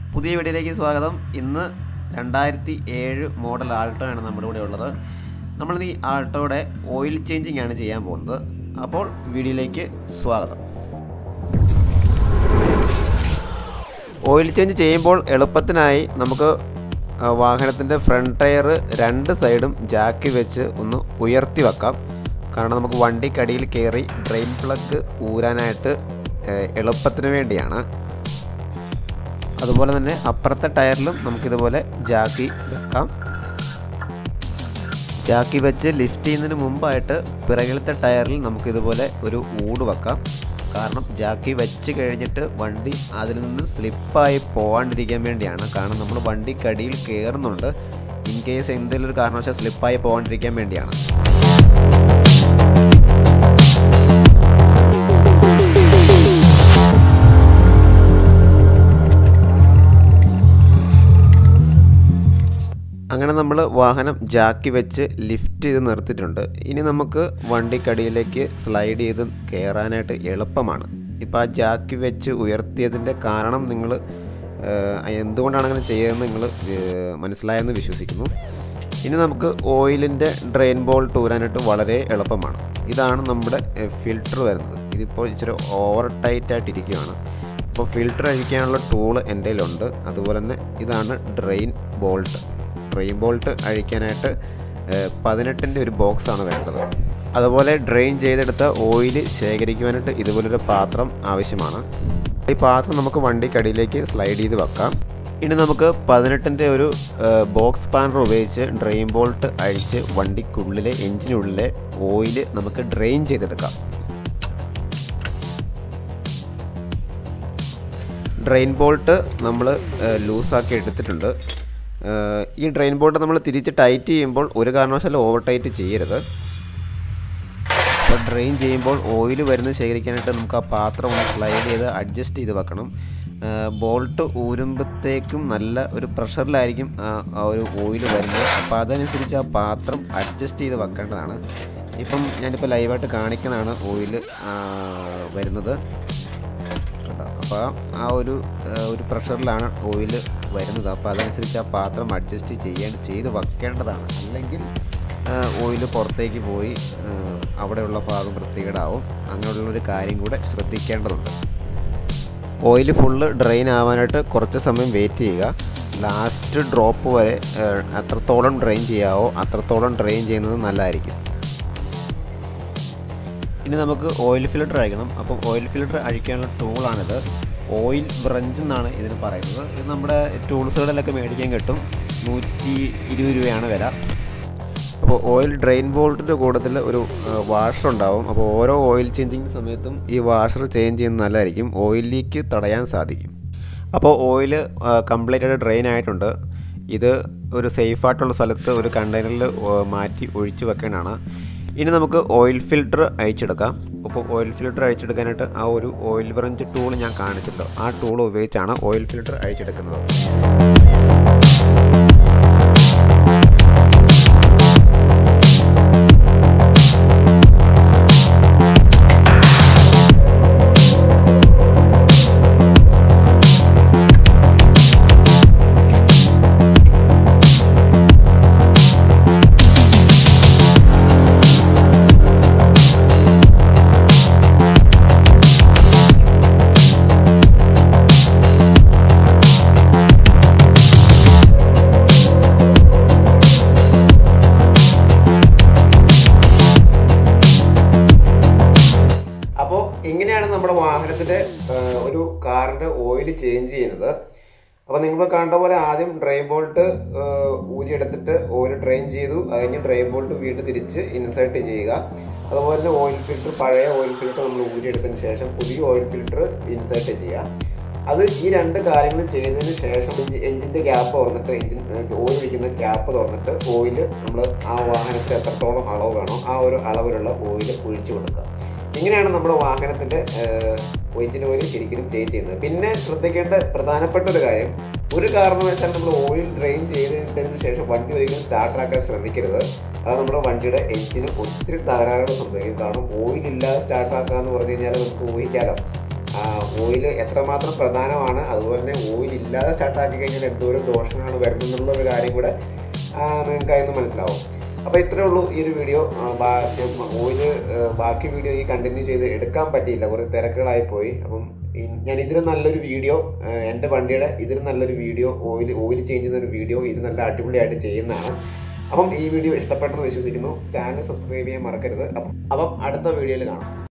പുതിയ വീഡിയോയിലേക്ക് സ്വാഗതം ഇന്ന് രണ്ടായിരത്തി ഏഴ് മോഡൽ ആൾട്ടോ ആണ് നമ്മുടെ കൂടെ ഉള്ളത് നമ്മൾ ഈ ആൾട്ടോയുടെ ഓയിൽ ചേഞ്ചിങ് ആണ് ചെയ്യാൻ പോകുന്നത് അപ്പോൾ വീഡിയോയിലേക്ക് സ്വാഗതം ഓയിൽ ചേഞ്ച് ചെയ്യുമ്പോൾ എളുപ്പത്തിനായി നമുക്ക് ആ, വാഹനത്തിൻ്റെ ഫ്രണ്ട് ടയർ രണ്ട് സൈഡും ജാക്കി വെച്ച് ഒന്ന് ഉയർത്തി വെക്കാം കാരണം നമുക്ക് വണ്ടിക്കടിയിൽ കയറി ഡ്രെയിൻ പ്ലഗ് ഊരാനായിട്ട് ഏ, എളുപ്പത്തിന് വേണ്ടിയാണ് അതുപോലെ തന്നെ അപ്പുറത്തെ ടയറിലും നമുക്കിതുപോലെ ജാക്കി വെക്കാം ജാക്കി വെച്ച് ലിഫ്റ്റ് ചെയ്യുന്നതിന് മുമ്പായിട്ട് പിറകിലത്തെ ടയറിൽ നമുക്കിതുപോലെ ഒരു ഊട് വെക്കാം കാരണം ജാക്കി വെച്ച് കഴിഞ്ഞിട്ട് വണ്ടി അതിൽ നിന്ന് സ്ലിപ്പായി പോകാണ്ടിരിക്കാൻ വേണ്ടിയാണ് കാരണം നമ്മൾ വണ്ടിക്കടിയിൽ കയറുന്നുണ്ട് ഇൻ കേസ് എന്തെങ്കിലും ഒരു കാരണവശാൽ സ്ലിപ്പായി പോകാണ്ടിരിക്കാൻ വേണ്ടിയാണ് അങ്ങനെ നമ്മൾ വാഹനം ജാക്കി വെച്ച് ലിഫ്റ്റ് ചെയ്ത് നിർത്തിയിട്ടുണ്ട് ഇനി നമുക്ക് വണ്ടിക്കടിയിലേക്ക് സ്ലൈഡ് ചെയ്ത് കയറാനായിട്ട് എളുപ്പമാണ് ഇപ്പോൾ ആ ജാക്കി വെച്ച് ഉയർത്തിയതിൻ്റെ കാരണം നിങ്ങൾ എന്തുകൊണ്ടാണ് അങ്ങനെ ചെയ്തതെന്ന് നിങ്ങൾ മനസ്സിലായെന്ന് വിശ്വസിക്കുന്നു ഇനി നമുക്ക് ഓയിലിൻ്റെ ഡ്രെയിൻ ബോൾട്ട് ഊരാനായിട്ട് വളരെ എളുപ്പമാണ് ഇതാണ് നമ്മുടെ ഫിൽറ്റർ വരുന്നത് ഇതിപ്പോൾ ഇച്ചിരി ഓവർ ടൈറ്റ് ആയിട്ടിരിക്കുകയാണ് അപ്പോൾ ഫിൽറ്റർ അഴിക്കാനുള്ള ടൂള് എൻ്റെ കയ്യിലുണ്ട് അതുപോലെ തന്നെ ഇതാണ് ഡ്രെയിൻ ബോൾട്ട് ഡ്രെയിൻ ബോൾട്ട് അഴിക്കാനായിട്ട് പതിനെട്ടിൻ്റെ ഒരു ബോക്സാണ് വേണ്ടത് അതുപോലെ ഡ്രെയിൻ ചെയ്തെടുത്ത ഓയിൽ ശേഖരിക്കുവാനായിട്ട് ഇതുപോലൊരു പാത്രം ആവശ്യമാണ് ഈ പാത്രം നമുക്ക് വണ്ടിക്കടിയിലേക്ക് സ്ലൈഡ് ചെയ്ത് വെക്കാം ഇനി നമുക്ക് പതിനെട്ടിൻ്റെ ഒരു ബോക്സ് സ്പാനർ ഉപയോഗിച്ച് ഡ്രെയിൻ ബോൾട്ട് അഴിച്ച് വണ്ടിക്കുള്ളിലെ എഞ്ചിനുള്ളിലെ ഓയിൽ നമുക്ക് ഡ്രെയിൻ ചെയ്തെടുക്കാം ഡ്രെയിൻ ബോൾട്ട് നമ്മൾ ലൂസാക്കി എടുത്തിട്ടുണ്ട് ഏഹ് ഈ ഡ്രെയിൻ ബോൾട്ട് നമ്മൾ തിരിച്ച് ടൈറ്റ് ചെയ്യുമ്പോൾ ഒരു കാരണവശാലും ഓവർ ടൈറ്റ് ചെയ്യരുത് അപ്പോൾ ഡ്രെയിൻ ചെയ്യുമ്പോൾ ഓയിൽ വരുന്നത് ശേഖരിക്കാനായിട്ട് നമുക്ക് ആ പാത്രം ഒന്ന് സ്ലൈഡ് ചെയ്ത് അഡ്ജസ്റ്റ് ചെയ്ത് വെക്കണം ബോൾട്ട് ഊരുമ്പോഴത്തേക്കും നല്ല ഒരു പ്രഷറിലായിരിക്കും ആ ആ ഒരു ഓയിൽ വരുന്നത് അപ്പോൾ അതനുസരിച്ച് ആ പാത്രം അഡ്ജസ്റ്റ് ചെയ്ത് വെക്കേണ്ടതാണ് ഇപ്പം ഞാനിപ്പോൾ ലൈവായിട്ട് കാണിക്കുന്നതാണ് ഓയിൽ വരുന്നത് കേട്ടോ അപ്പോൾ ആ ഒരു ആ, ഒരു പ്രഷറിലാണ് ഓയിൽ വരുന്നത് അപ്പോൾ അതനുസരിച്ച് ആ പാത്രം അഡ്ജസ്റ്റ് ചെയ്യാൻ ചെയ്ത് വെക്കേണ്ടതാണ് അല്ലെങ്കിൽ ഓയിൽ പുറത്തേക്ക് പോയി ആ, അവിടെയുള്ള ഭാഗം വൃത്തികേടാവും അങ്ങനെയുള്ളൊരു കാര്യം കൂടെ ശ്രദ്ധിക്കേണ്ടതുണ്ട് ഓയിൽ ഫുള്ള് ഡ്രെയിൻ ആവാനായിട്ട് കുറച്ച് സമയം വെയിറ്റ് ചെയ്യുക ലാസ്റ്റ് ഡ്രോപ്പ് വരെ ആ, എത്രത്തോളം ഡ്രെയിൻ ചെയ്യാവോ അത്രത്തോളം ഡ്രെയിൻ ചെയ്യുന്നത് നല്ലതായിരിക്കും ഇനി നമുക്ക് ഓയിൽ ഫിൽറ്റർ അഴിക്കണം അപ്പം ഓയിൽ ഫിൽറ്റർ അഴിക്കാനുള്ള ടൂളാണിത് ഓയിൽ ബ്രഞ്ച് എന്നാണ് ഇതിന് പറയുന്നത് ഇത് നമ്മുടെ ടൂൾസുകളിലൊക്കെ മേടിക്കാൻ കിട്ടും നൂറ്റി ഇരുപത് രൂപയാണ് വില അപ്പോൾ ഓയിൽ ഡ്രെയിൻ ബോൾട്ടിൻ്റെ കൂട്ടത്തിൽ ഒരു വാഷർ ഉണ്ടാവും അപ്പോൾ ഓരോ ഓയിൽ ചേഞ്ചിങ് സമയത്തും ഈ വാഷർ ചേഞ്ച് ചെയ്യുന്നത് നല്ലതായിരിക്കും ഓയിൽ ലീക്ക് തടയാൻ സാധിക്കും അപ്പോൾ ഓയിൽ കംപ്ലീറ്റ് ആയിട്ട് ഡ്രെയിൻ ആയിട്ടുണ്ട് ഇത് ഒരു സേഫ് ആയിട്ടുള്ള സ്ഥലത്ത് ഒരു കണ്ടെയ്നറിൽ മാറ്റി ഒഴിച്ചു വെക്കാനാണ് ഇനി നമുക്ക് ഓയിൽ ഫിൽറ്റർ അയച്ചെടുക്കാം അപ്പോൾ ഓയിൽ ഫിൽറ്റർ അയച്ചെടുക്കാനായിട്ട് ആ ഒരു ഓയിൽ ബ്രഞ്ച് ടൂൾ ഞാൻ കാണിച്ചല്ലോ ആ ടൂൾ ഉപയോഗിച്ചാണ് ഓയിൽ ഫിൽറ്റർ അയച്ചെടുക്കുന്നത് അപ്പോൾ ഇങ്ങനെയാണ് നമ്മുടെ വാഹനത്തിന്റെ ആ, ഒരു കാറിന്റെ ഓയിൽ ചേഞ്ച് ചെയ്യുന്നത് അപ്പോൾ നിങ്ങൾ കണ്ട പോലെ ആദ്യം ഡ്രെയിൻ ബോൾട്ട് ഊരിയെടുത്തിട്ട് ഓയിൽ ഡ്രെയിൻ ചെയ്തു അതിന് ഡ്രെയിൻ ബോൾട്ട് വീണ്ടും തിരിച്ച് ഇൻസേർട്ട് ചെയ്യുക അതുപോലെ തന്നെ ഓയിൽ ഫിൽറ്റർ പഴയ ഓയിൽ ഫിൽറ്റർ നമ്മൾ ഊരിയെടുത്തതിന് ശേഷം പുതിയ ഓയിൽ ഫിൽറ്റർ ഇൻസേർട്ട് ചെയ്യുക അത് ഈ രണ്ട് കാര്യങ്ങൾ ചെയ്തതിന് ശേഷം എഞ്ചിന്റെ ഗ്യാപ്പ് തുറന്നിട്ട് എഞ്ചിൻ ഓയിൽ ഒഴിക്കുന്ന ഗ്യാപ്പ് തുറന്നിട്ട് ഓയിൽ നമ്മൾ ആ വാഹനത്തിൽ എത്രത്തോളം അളവ് വേണോ ആ ഒരു അളവിലുള്ള ഓയിൽ ഒഴിച്ചു കൊടുക്കുക ഇങ്ങനെയാണ് നമ്മുടെ വാഹനത്തിന്റെ എഞ്ചിൻ ഓയിൽ ശരിക്കും ചേഞ്ച് ചെയ്യുന്നത് പിന്നെ ശ്രദ്ധിക്കേണ്ട പ്രധാനപ്പെട്ട ഒരു കാര്യം ഒരു കാരണവശാൽ നമ്മൾ ഓയിൽ ഡ്രെയിൻ ചെയ്തതിന് ശേഷം വണ്ടി ഒരിക്കലും സ്റ്റാർട്ട് ആക്കാൻ ശ്രമിക്കരുത് അത് നമ്മുടെ വണ്ടിയുടെ എഞ്ചിന് ഒത്തിരി തകരാറുകൾ സംഭവിക്കും കാരണം ഓയിൽ ഇല്ലാതെ സ്റ്റാർട്ട് ആക്കുക എന്ന് പറഞ്ഞു കഴിഞ്ഞാൽ നമുക്ക് ഊഹിക്കാലോ ഓയിൽ എത്രമാത്രം പ്രധാനമാണ് അതുപോലെ തന്നെ ഓയിൽ ഇല്ലാതെ സ്റ്റാർട്ടാക്കി കഴിഞ്ഞാൽ എന്തോരം ദോഷങ്ങളാണ് വരുന്നതെന്നുള്ള ഒരു കാര്യം കൂടെ നിങ്ങൾക്ക് അതിന് മനസ്സിലാവും അപ്പോൾ ഇത്രേ ഉള്ളൂ ഈ ഒരു വീഡിയോ ഓയിൽ ബാക്കി വീഡിയോ ഈ കണ്ടിന്യൂ ചെയ്ത് എടുക്കാൻ പറ്റിയില്ല കുറച്ച് തിരക്കുകളായി പോയി അപ്പം ഈ- ഞാൻ ഇതിന് നല്ലൊരു വീഡിയോ എൻ്റെ വണ്ടിയുടെ ഇതിന് നല്ലൊരു വീഡിയോ ഓയിൽ ഓയിൽ ചേഞ്ച് ചെയ്യുന്ന ഒരു വീഡിയോ ഇത് നല്ല അടിപൊളിയായിട്ട് ചെയ്യുന്നതാണ് അപ്പം ഈ വീഡിയോ ഇഷ്ടപ്പെട്ടെന്ന് വിശ്വസിക്കുന്നു ചാനൽ സബ്സ്ക്രൈബ് ചെയ്യാൻ മറക്കരുത് അപ്പം അപ്പം അടുത്ത വീഡിയോയിൽ കാണാം